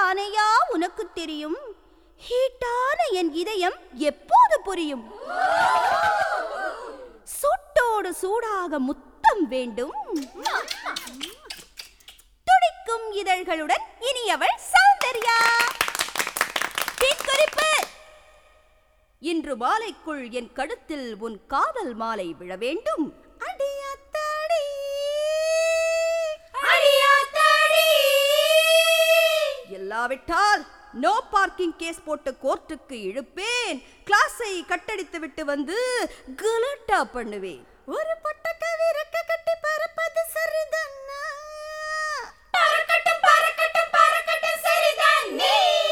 தானையா உனக்கு தெரியும் ஹீட்டான என் இதயம் எப்போது புரியும் சூட்டோடு சூடாக முத்தம் வேண்டும் துடிக்கும் இதழ்களுடன் இனியவள் சௌந்தர்யா பின் குறிப்பு இன்று மாலைக்குள் என் கழுத்தில் உன் காதல் மாலை விழ வேண்டும் அடியாத்தாடி எல்லாவிட்டால் நோ பார்க்கிங் கேஸ் போட்டு கோர்ட்டுக்கு இழுப்பேன் கிளாஸை கட்டடித்து விட்டு வந்து கலட்டா பண்ணுவேன் ஒரு பொட்டக்கவி ரெக்க கட்டி பறப்பது சரிதானா பறக்கட்டும் பறக்கட்டும் பறக்கட்டும் சரிதான் நீ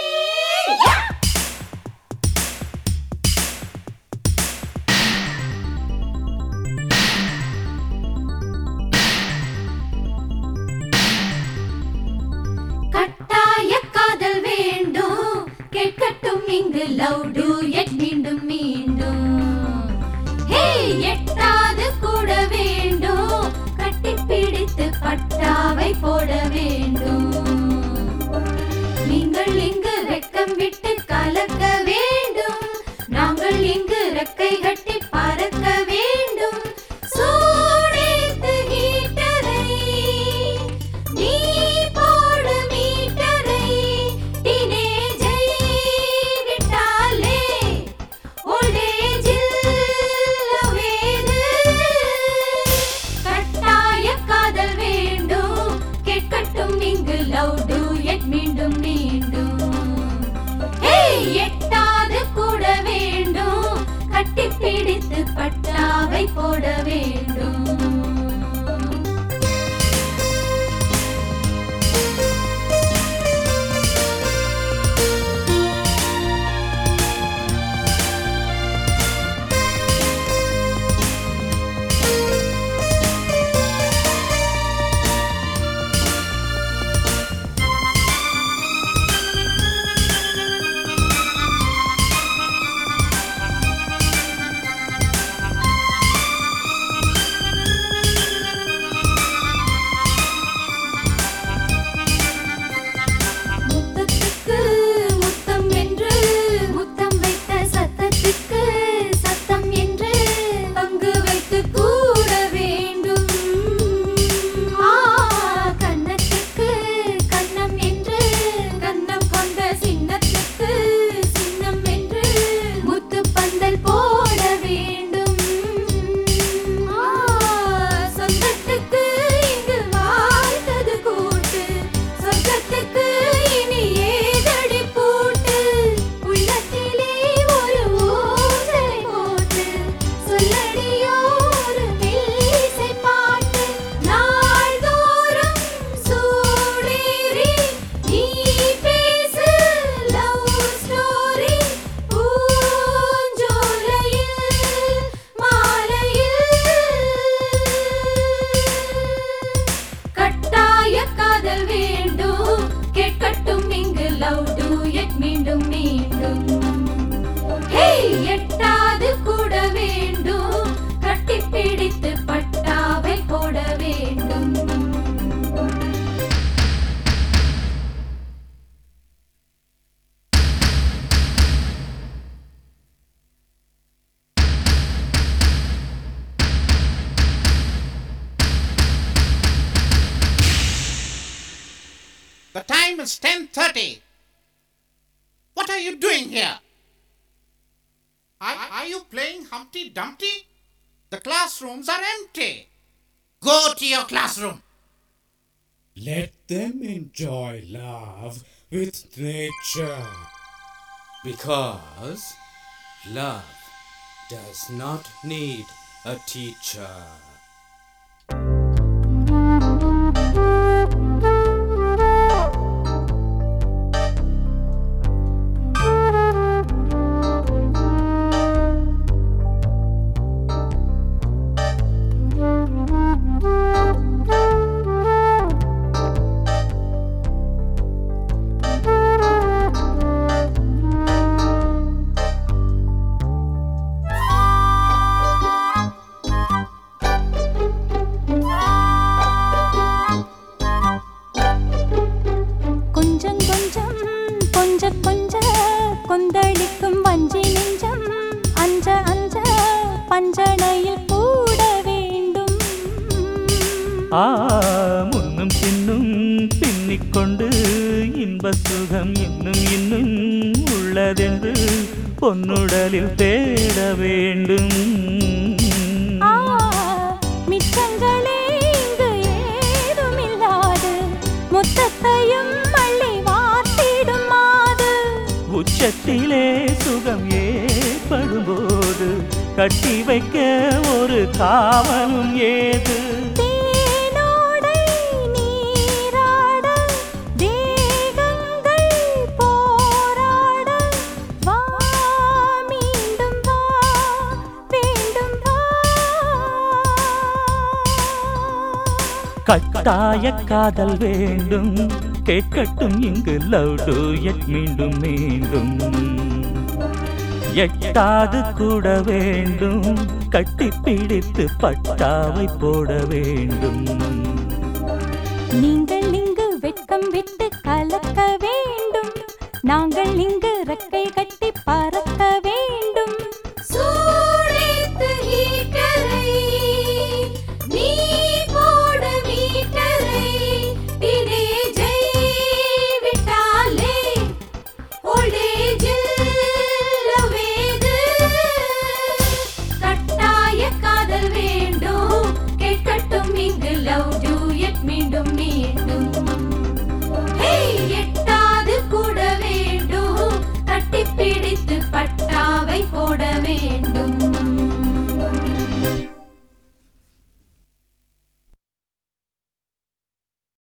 கட்டாய காதல் வேண்டும் கேட்கட்டும் இங்கு லவ் டு எட் மீண்டும் மீண்டும் ஹே எட்டாது கூட வேண்டும் கட்டிப்பிடித்து பட்டாவை போட வேண்டும் நீங்கள் இங்கு வெக்கம் விட்டு கலக்க வேண்டும் நாங்கள் இங்கு ரெக்கை கட்டி பறக்க வேண்டும் சூடேத்து ஹீட்டரை நீ போடு மீட்டரை டீனேஜை விட்டாலே ஓல்டேஜில் வேது கட்டாய காதல் வேண்டும் கேட்கட்டும் இங்கு லவ் டு எட் மீண்டும் மீண்டும் ஏய் எட்டாது கூட வேண்டும் கட்டிப்பிடித்து பட்டாவை போட வேண்டும் முத்தத்துக்கு முத்தம் என்று முத்தம் வைத்த சத்தத்துக்கு சத்தம் என்று பங்கு வைத்து கூற வேண்டும் ஆ கன்னத்துக்கு கன்னம் என்று கன்னம் கொண்ட சின்னத்துக்கு சின்னம் என்று முத்து பந்தல் போட வேண்டும் ஆ சொந்தத்துக்கு இங்கு வாழ்ந்தது கூட்டு சொர்க்கத்துக்கு இனி ஏதடி பூட்டு உள்ளத்திலே ஒரு ஓசை போட்டு சொல்லடியோ ஒரு மெல்லிசை பாட்டு நாள்தோறும் சூடேறி நீ பேசு லவ் ஸ்டோரி பூஞ்சோலையில் மாலையில் கட்டாய காதல் வேண்டும் கேட்கட்டும் இங்கு லவ் டு எட் மீண்டும் மீண்டும் ஹே எட்டாது கூட வேண்டும் கட்டிப்பிடித்து பட்டாவை போட வேண்டும் The time is 10:30. What are you doing here? Are, are you playing Humpty Dumpty? The classrooms are empty. Go to your classroom. Let them enjoy love with nature. Because love does not need a teacher. பஞ்சனையில் கூட வேண்டும் ஆ முன்னும் பின்னும் பின்னிக்கொண்டு இன்ப சுகம் இன்னும் இன்னும் உள்ளதென்று பொன்னுடலில் தேட வேண்டும் ஆ, மிச்சங்களே இங்கு ஏதுமில்லாது முத்தத்தையும் மள்ளி வார்த்திடும் மாது உச்சத்திலே சுகம் ஏற்படும்போது கட்டி வைக்க ஒரு காவலும் ஏது தேனோடை நீராட தேகங்கள் போராட வா மீண்டும் வா வேண்டும் வா கட்டாய காதல் வேண்டும் கேட்கட்டும் இங்கு லவ் டு எட் மீண்டும் மீண்டும் எட்டாது கூட வேண்டும் கட்டி பிடித்து பட்டாவை போட வேண்டும் நீங்கள்